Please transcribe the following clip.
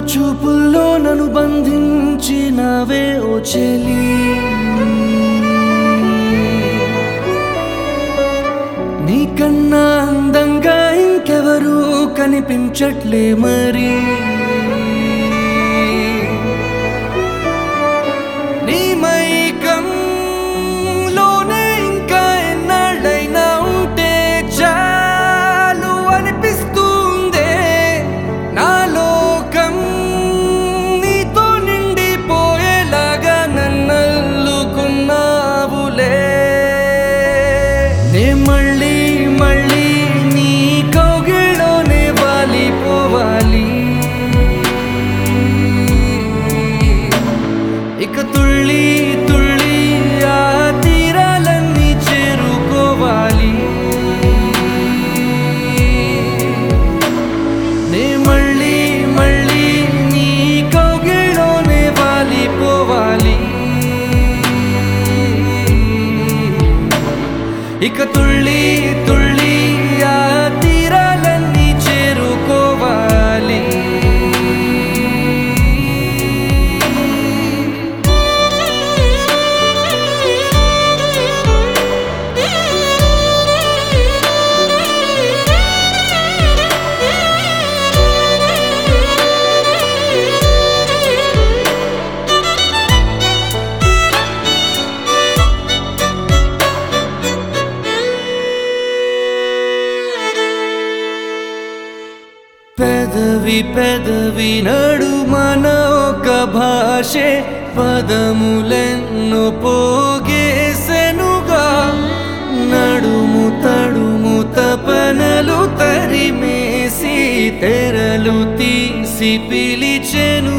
చూపుల్లో నన్ను బంధించినవే ఓ చెలి నీకన్నా అందంగా ఇంకెవరూ కనిపించట్లే మరి నీ మైకంలోనే ఇంకా ఎన్నాళ్ళైనా ఉంటే చాలు అనిపిస్తుందే నా లోకం నీతో నిండిపోయేలాగా నన్నల్లుకున్నావులే నే మళ్ళీ మళ్ళీ నీ కౌగిళ్ళోనే వాలిపోవాలి ఇక తుళ్ళి తుళ్ళి ఆ తీరాలన్నీ చేరుకోవాలి నే మళ్ళీ మళ్ళీ నీ కౌగిళ్ళోనే వాలిపోవాలి ఇక తుళ్ళి తుళ్ళి ఆ తీరాలన్నీ చేరుకోవాలి పెదవి పెదవి నడుమన ఒక భాషే పదములెన్నో పోగేసెనుగా నడుము తడుము తపనలు తరిమేసి తెరలు తీసి పిలిచెను